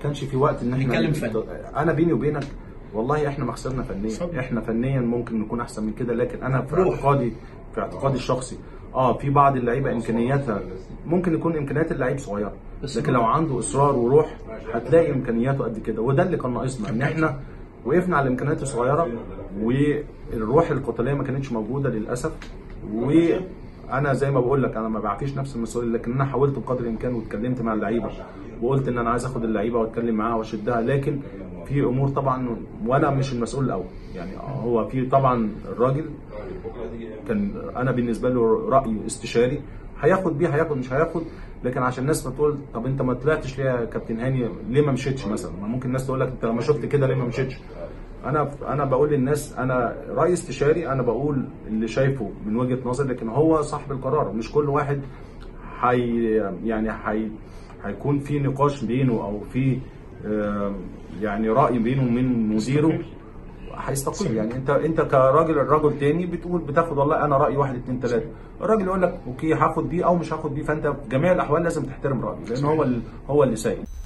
كانش في وقت ان احنا نتكلم فن. انا بيني وبينك والله احنا ما خسرنا فنيا اتفضل. احنا فنيا ممكن نكون احسن من كده لكن انا في روح. اعتقادي في اعتقادي الشخصي اه في بعض اللعيبه امكانياتها ممكن يكون امكانيات اللعيب صغيره بس لكن لو عنده اصرار وروح هتلاقي امكانياته قد كده وده اللي كان ناقصنا ان احنا وقفنا على الامكانيات الصغيره والروح القتاليه ما كانتش موجوده للاسف وانا زي ما بقول لك انا ما بعفيش نفس المسؤوليه لكن انا حاولت بقدر الامكان واتكلمت مع اللعيبه وقلت ان انا عايز اخد اللعيبه واتكلم معاها واشدها لكن في امور طبعا وانا مش المسؤول الاول يعني هو في طبعا الراجل كان انا بالنسبه له راي استشاري هياخد بيه هياخد مش هياخد لكن عشان الناس ما تقول طب انت ما طلعتش ليه يا كابتن هاني ليه ما مشيتش مثلا ما ممكن الناس تقول لك انت لما شفت كده ليه ما مشيتش انا انا بقول للناس انا راي استشاري انا بقول اللي شايفه من وجهه نظري لكن هو صاحب القرار مش كل واحد حي يعني حي هيكون في نقاش بينه او في آه، يعني راي بينه وبين مديره هيستقيل يعني انت انت كراجل الراجل تاني بتقول بتاخد والله انا رايي واحد اتنين تلاته الراجل يقول لك اوكي هاخد بيه او مش هاخد بيه فانت في جميع الاحوال لازم تحترم رايه لان هو ال- هو اللي سايق